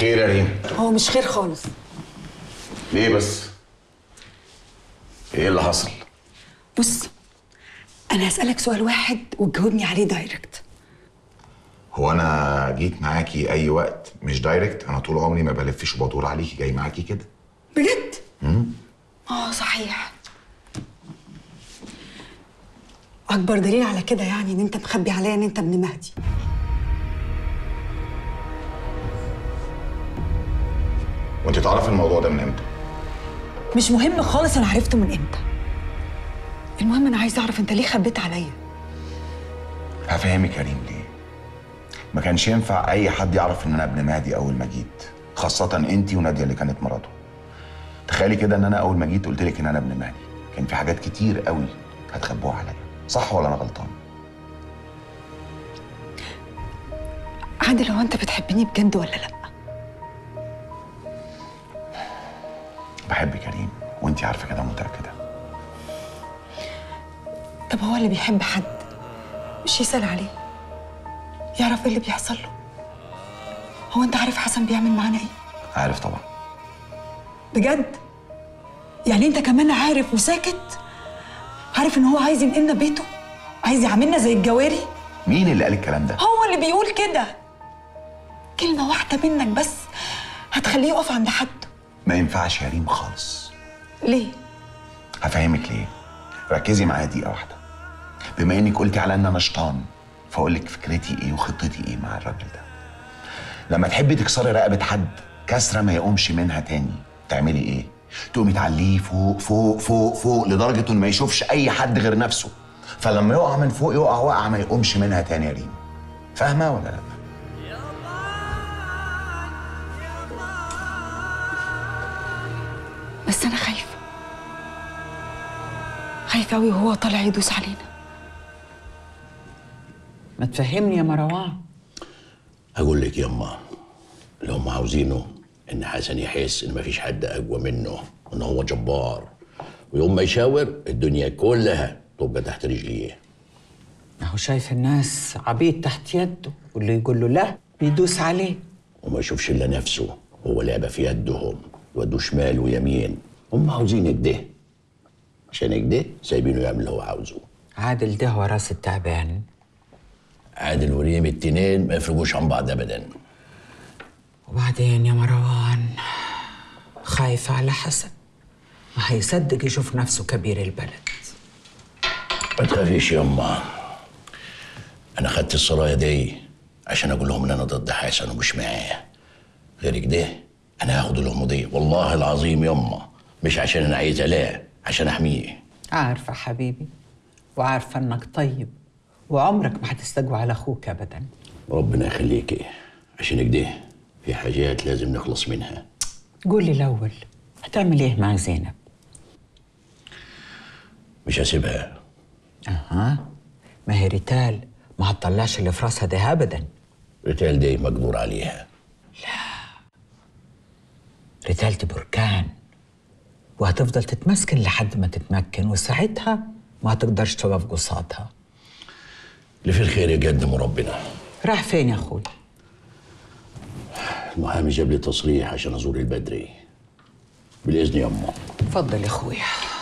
خير يا ريم هو مش خير خالص ليه بس ايه اللي حصل بص انا هسألك سؤال واحد وتجاوبني عليه دايركت هو انا جيت معاكي اي وقت مش دايركت انا طول عمري ما بلفش وبدور عليكي جاي معاكي كده بجد اه صحيح اكبر دليل على كده يعني ان انت مخبي عليا ان انت ابن مهدي وانت تعرفي الموضوع ده من امتى مش مهم خالص انا عرفته من امتى المهم انا عايزه اعرف انت ليه خبيت عليا هفهمك يا ريم ليه ما كانش ينفع اي حد يعرف ان انا ابن مهدي اول ما جيت خاصة انت ونادية اللي كانت مراته تخيلي كده ان انا اول ما جيت قلت لك ان انا ابن مهدي كان في حاجات كتير قوي هتخبوها عليا صح ولا انا غلطان عادل هو انت بتحبني بجد ولا لا بحبك يا ريم وانت عارفه كده متاكده طب هو اللي بيحب حد مش يسأل عليه يعرف ايه اللي بيحصل له هو انت عارف حسن بيعمل معانا ايه عارف طبعا بجد يعني انت كمان عارف وساكت عارف ان هو عايز ينقلنا بيته عايز يعاملنا زي الجواري مين اللي قال الكلام ده هو اللي بيقول كده كلمة واحدة منك بس هتخليه يقف عند حد ما ينفعش يا ريم خالص ليه؟ هفهمك ليه ركزي معايا دقيقه واحده بما انك قلتي على ان انا شيطان فاقول لك فكرتي ايه وخطتي ايه مع الراجل ده لما تحبي تكسري رقبه حد كسره ما يقومش منها تاني تعملي ايه تقومي تعليه فوق فوق فوق فوق لدرجه انه ما يشوفش اي حد غير نفسه فلما يقع من فوق يقع وقع ما يقومش منها تاني يا ريم فاهمه ولا لا بس أنا خايفة خايفة أوي وهو طالع يدوس علينا ما تفهمني يا مروان هقول لك يما اللي هم عاوزينه ان حسن يحس ان مفيش حد اقوى منه وان هو جبار ويوم ما يشاور الدنيا كلها تبقى تحت رجليه هو شايف الناس عبيد تحت يده واللي يقول له لا بيدوس عليه وما يشوفش الا نفسه هو لعبه في يدهم يودوا شمال ويمين هم عاوزين كده عشان كده سايبينه يعمل اللي هو عاوزه عادل ده هو راس التعبان عادل وريم التنين ما يفرقوش عن بعض ابدا وبعدين يا مروان خايف على حسن ما هيصدق يشوف نفسه كبير البلد ما تخافيش يما انا خدت السرايا دي عشان اقول لهم ان انا ضد حسن ومش معاه غير كده انا هاخد الامضيه والله العظيم يما مش عشان انا عايزه لا عشان احميه عارفة حبيبي وعارفة انك طيب وعمرك ما هتستجوى على اخوك ابدا ربنا يخليكي عشان كده في حاجات لازم نخلص منها قولي الاول هتعمل ايه مع زينب مش هسيبها اها ما هي ريتال ما هتطلعش اللي في راسها ده ابدا ريتال دي مقدور عليها ريتال دي بركان وهتفضل تتمسكن لحد ما تتمكن وساعتها ما هتقدرش تقف قصادها اللي في الخير يقدمه ربنا راح فين يا اخوي المحامي جاب لي تصريح عشان ازور البدري بالاذن يما اتفضل يا اخويا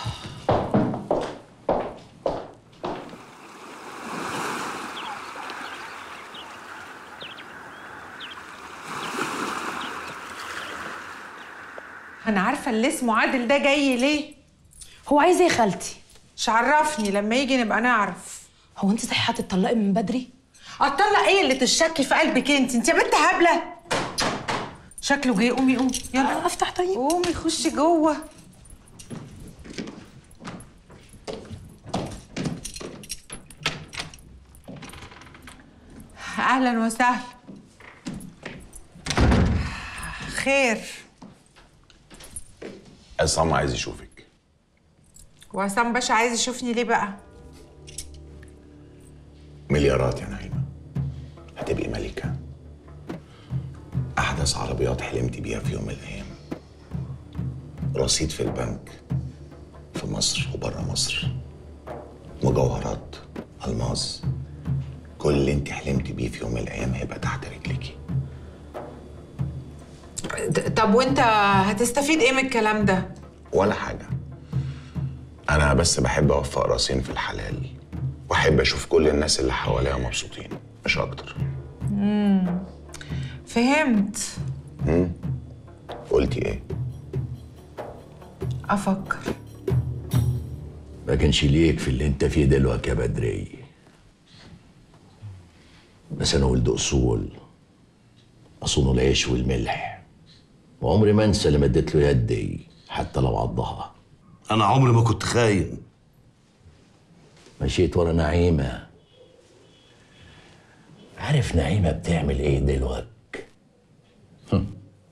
انا عارفه اللي اسمه عادل ده جاي ليه هو عايز ايه يا خالتي مش عرفني لما يجي نبقى نعرف هو انت صحيح هتطلقي من بدري اطلق ايه اللي تشكي في قلبك انت انت يا بنت هبله شكله جاي قومي قومي يلا افتح طيب قومي خشي جوه اهلا وسهلا خير عصام عايز يشوفك وعصام باشا عايز يشوفني ليه بقى مليارات يا نعيمة هتبقي ملكة أحدث عربيات حلمت بيها في يوم من الأيام رصيد في البنك في مصر وبره مصر مجوهرات ألماظ كل اللي انت حلمت بيه في يوم من الأيام هيبقى تحت رجليكي ط- طب وانت هتستفيد ايه من الكلام ده ولا حاجة أنا بس بحب أوفق راسين في الحلال وأحب أشوف كل الناس اللي حواليا مبسوطين مش أكتر فهمت قلتي إيه؟ افكر ما كانش ليك في اللي انت فيه دلوقتي يا بدري بس انا ولد اصول اصون العيش والملح وعمري ما انسى اللي مديت له يدي حتى لو عضها انا عمري ما كنت خاين مشيت ورا نعيمة عارف نعيمة بتعمل ايه دلوقتي هم.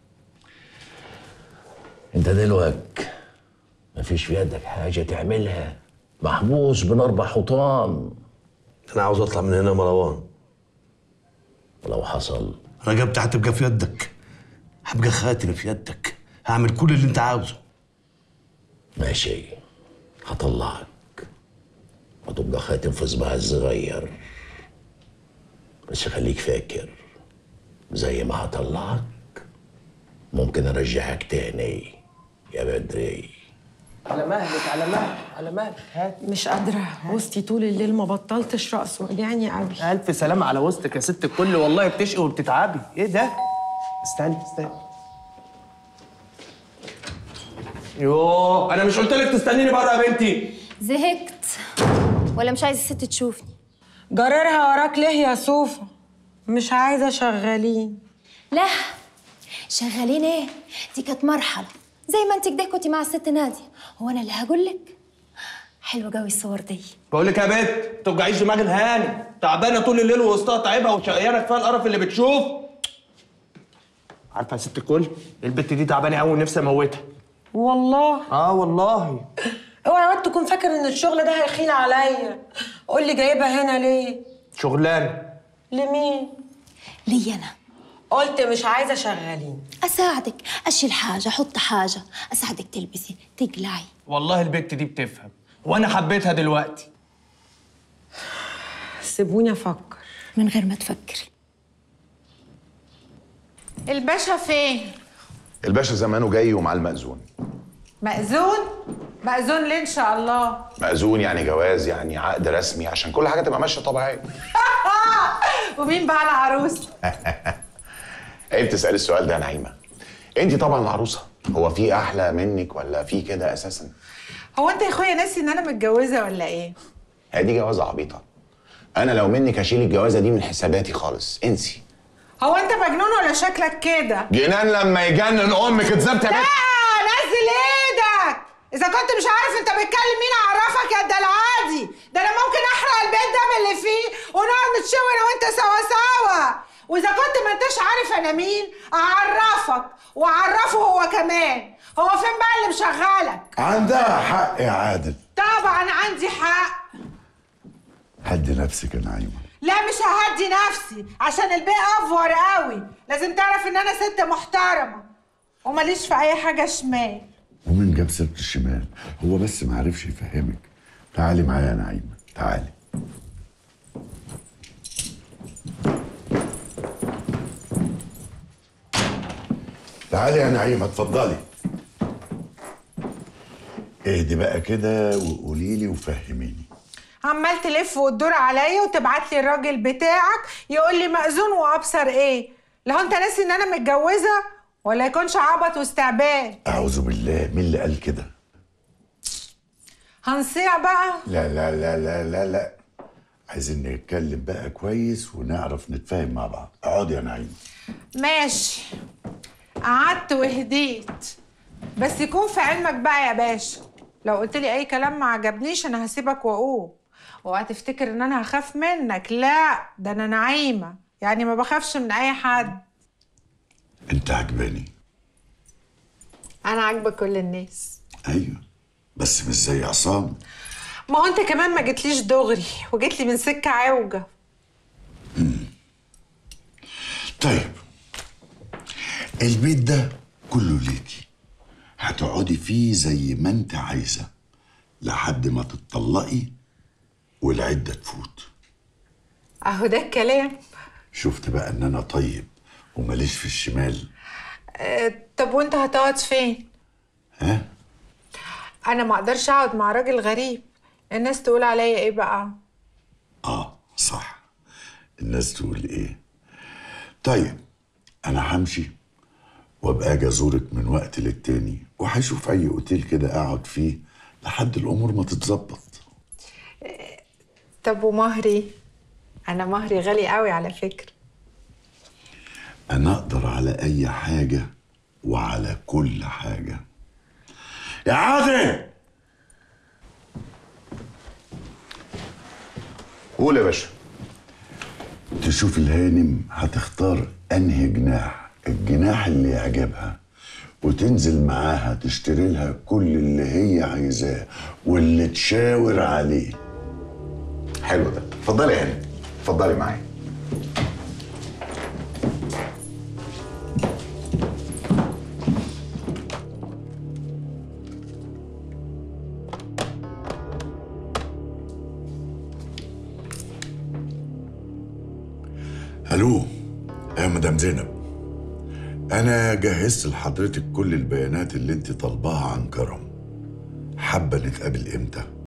انت دلوقتي مفيش في يدك حاجة تعملها محبوس بين أربع حيطان انا عاوز اطلع من هنا يا مروان ولو حصل رجبت هتبقى في يدك هبقى خاتم في يدك هعمل كل اللي انت عاوزه ماشي هطلعك وتبقى خاتم في صباع الصغير بس خليك فاكر زي ما هطلعك ممكن ارجعك تاني يا بدري على مهلك على مهلك على مهلك هات مش قادرة وسطي طول الليل ما بطلتش رقص وجعني قوي ألف سلامة على وسطك يا ست الكل والله بتشقي وبتتعبي إيه ده؟ استني استني يوه أنا مش قلت لك تستنيني بره يا بنتي زهقت ولا مش عايزه الست تشوفني جررها وراك ليه يا صوفة مش عايزة شغالين لا شغالين ايه دي كانت مرحله زي ما انت كده كنتي مع الست ناديه هو انا اللي هقول لك حلوه قوي الصور دي بقول لك يا بنت ما توجعيش دماغ الهاني تعبانة طول الليل ووسطها تعبها وشقيانة كفاية القرف اللي بتشوف عارفة يا ست الكل البت دي تعبانة قوي ونفسي اموتها والله اه والله اوعى واد تكون فاكر ان الشغل ده هيخيل عليا قول لي جايبها هنا ليه شغلانة لمين لي انا قلت مش عايزة شغالين اساعدك اشيل حاجه احط حاجه اساعدك تلبسي تقلعي والله البت دي بتفهم وانا حبيتها دلوقتي سيبوني افكر من غير ما تفكري الباشا فين الباشا زمانه جاي ومعاه المأذون مأذون مأذون ليه ان شاء الله مأذون يعني جواز يعني عقد رسمي عشان كل حاجة تبقى ماشية طبيعية ومين بقى العروس عيب تسألي السؤال ده يا نعيمة انت طبعا العروسة هو في أحلى منك ولا في كده أساسا هو انت يا اخويا ناسي ان انا متجوزه ولا ايه هي دي جوازة عبيطة أنا لو منك هشيل الجوازة دي من حساباتي خالص انسي هو انت مجنون ولا شكلك كده جنان لما يجنن أمك اتزبط يا بنت لا نزل ايدك اذا كنت مش عارف انت بتكلم مين اعرفك يا العادي ده انا ممكن احرق البيت ده من اللي فيه ونقعد نتشوي انا وانت سوا سوا واذا كنت ما انتش عارف انا مين اعرفك واعرفه هو كمان هو فين بقى اللي مشغلك عندها حق يا عادل طبعا عندي حق هدي نفسك يا نعيمة لا مش ههدي نفسي عشان البيت افور قوي لازم تعرف ان انا ست محترمه وماليش في اي حاجه شمال ومن جاب سيرة الشمال هو بس ما عرفش يفهمك تعالي معايا يا نعيمة تعالي تعالي يا نعيمة اتفضلي اهدي بقى كده وقولي لي وفهميني عمال تلف وتدور عليا وتبعت لي الراجل بتاعك يقول لي مأذون وابصر ايه لو انت ناسي ان انا متجوزه ولا يكونش عبط واستعباد أعوذ بالله مين اللي قال كده هنصيع بقى لا لا لا لا لا لا عايزين نتكلم بقى كويس ونعرف نتفاهم مع بعض اقعدي يا نعيمة ماشي قعدت وهديت بس يكون في علمك بقى يا باشا لو قلت لي اي كلام ما عجبنيش انا هسيبك واقوم اوعى تفتكر ان انا هخاف منك لا ده انا نعيمه يعني ما بخافش من اي حد انت عجباني انا عاجبه كل الناس ايوه بس مش زي عصام ما هو انت كمان ما جيتليش دغري وجيت لي من سكه عوجه طيب البيت ده كله ليكي هتقعدي فيه زي ما انت عايزة لحد ما تتطلقي والعدة تفوت اهو ده الكلام شفت بقى ان انا طيب وماليش في الشمال آه، طب وانت هتقعد فين ها انا ما اقدرش اقعد مع راجل غريب الناس تقول عليا ايه بقى اه صح الناس تقول ايه طيب انا همشي وابقى اجي ازورك من وقت للتاني وهشوف اي اوتيل كده اقعد فيه لحد الامور ما تتظبط طب ومهري انا مهري غالي قوي على فكرة انا اقدر على اي حاجه وعلى كل حاجه يا عادل قول يا باشا تشوف الهانم هتختار انهي جناح الجناح اللي يعجبها وتنزل معاها تشتري لها كل اللي هي عايزاه واللي تشاور عليه حلو ده اتفضلي يا هاني اتفضلي معايا الو يا مدام زينب انا جهزت لحضرتك كل البيانات اللي انت طالباها عن كرم حابه نتقابل امتى